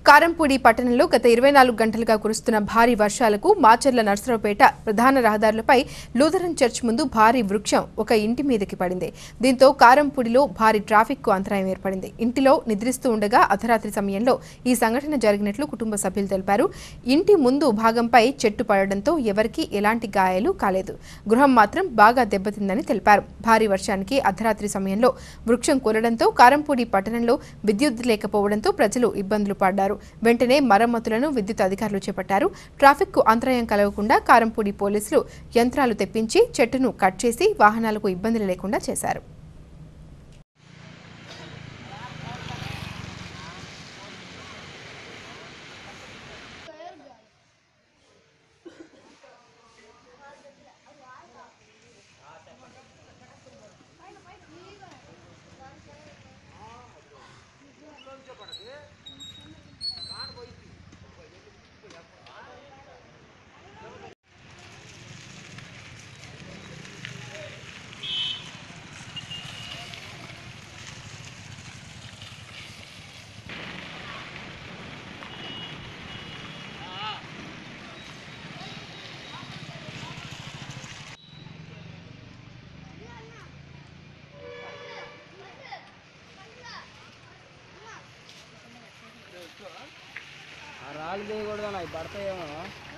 కారంపూడి పట్టణంలో గత ఇరవై నాలుగు గంటలుగా కురుస్తున్న భారీ వర్షాలకు మాచర్ల నర్సరావుపేట ప్రధాన రహదారులపై లూథరన్ చర్చ్ ముందు భారీ వృక్షం ఒక ఇంటి మీదకి పడింది దీంతో కారంపూడిలో భారీ ట్రాఫిక్ కు అంతరాయం ఏర్పడింది ఇంటిలో నిద్రిస్తూ ఉండగా అర్ధరాత్రి సమయంలో ఈ సంఘటన జరిగినట్లు కుటుంబ సభ్యులు తెలిపారు ఇంటి ముందు భాగంపై చెట్టు పడడంతో ఎవరికీ ఎలాంటి గాయాలు కాలేదు గృహం మాత్రం బాగా దెబ్బతిందని తెలిపారు భారీ వర్షానికి అర్ధరాత్రి సమయంలో వృక్షం కూలడంతో కారంపూడి పట్టణంలో విద్యుత్ లేకపోవడంతో ప్రజలు ఇబ్బందులు పడ్డారు వెంటనే మరమ్మతులను విద్యుత్ అధికారులు చేపట్టారు ట్రాఫిక్ కు అంతరాయం కలగకుండా కారంపూడి పోలీసులు యంత్రాలు తెప్పించి చెట్టును కట్ చేసి వాహనాలకు ఇబ్బందులు లేకుండా చేశారు ఆ రాళ్ళు చేయకూడదు అవి పడతాయేమో